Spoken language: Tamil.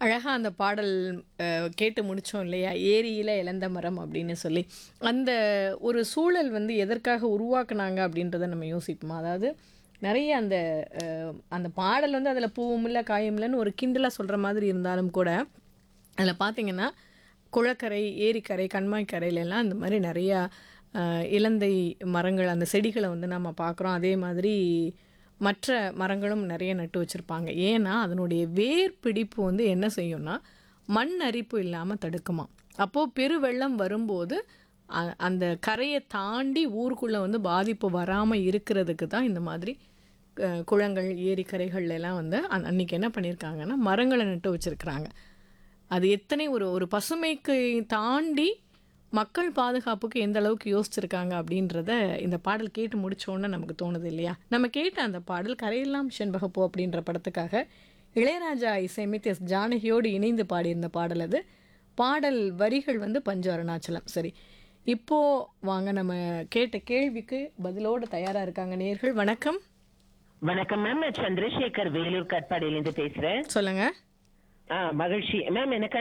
அழகா அந்த பாடல் அஹ், கேட்டு முடிச்சோம் இல்லையா ஏரியில இழந்த மரம் அப்படின்னு சொல்லி அந்த ஒரு சூழல் வந்து எதற்காக உருவாக்குனாங்க அப்படின்றத நம்ம யோசிப்போமா அதாவது நிறைய அந்த அஹ், அந்த பாடல் வந்து அதில் பூவும் இல்லை காயும் இல்லைன்னு ஒரு கிண்டலாக சொல்கிற மாதிரி இருந்தாலும் கூட அதில் பார்த்தீங்கன்னா குளக்கரை ஏரிக்கரை கண்மாய்க்கரையில எல்லாம் இந்த மாதிரி நிறையா அஹ், இலந்தை மரங்கள் அந்த செடிகளை வந்து நம்ம பார்க்குறோம் அதே மாதிரி மற்ற மரங்களும் நிறைய நட்டு வச்சுருப்பாங்க ஏன்னா அதனுடைய வேர் பிடிப்பு வந்து என்ன செய்யும்னா மண் அரிப்பு இல்லாமல் தடுக்குமா அப்போது பெருவெள்ளம் வரும்போது அ- அந்த கரையை தாண்டி ஊருக்குள்ளே வந்து பாதிப்பு வராமல் இருக்கிறதுக்கு தான் இந்த மாதிரி அஹ், குளங்கள் ஏரிக்கரைகள்ல எல்லாம் வந்து அன்- அன்னைக்கு என்ன பண்ணியிருக்காங்கன்னா மரங்களை நட்டு வச்சுருக்குறாங்க அது எத்தனை ஒரு ஒரு பசுமைக்கு தாண்டி மக்கள் பாதுகாப்புக்கு எந்த அளவுக்கு யோசிச்சிருக்காங்க அப்படின்றத இந்த பாடல் கேட்டு முடிச்சோன்னு நமக்கு தோணுது இல்லையா நம்ம கேட்ட அந்த பாடல் கரையெல்லாம் செண்பகப்பூ அப்படின்ற படத்துக்காக இளையராஜா இசையமைத்து எஸ் ஜானகியோடு இணைந்து பாடியிருந்த பாடல் அது பாடல் வரிகள் வந்து பஞ்சு அருணாச்சலம் சரி இப்போ வாங்க நம்ம கேட்ட கேள்விக்கு பதிலோடு தயாரா இருக்காங்க நேர்கள் வணக்கம் வணக்கம் மேம் நான் சந்திரசேகர் வேலூர் கட்பாடியில இருந்து பேசுறேன் சொல்லுங்க ஆ, மகிழ்ச்சி மேம் எனக்கு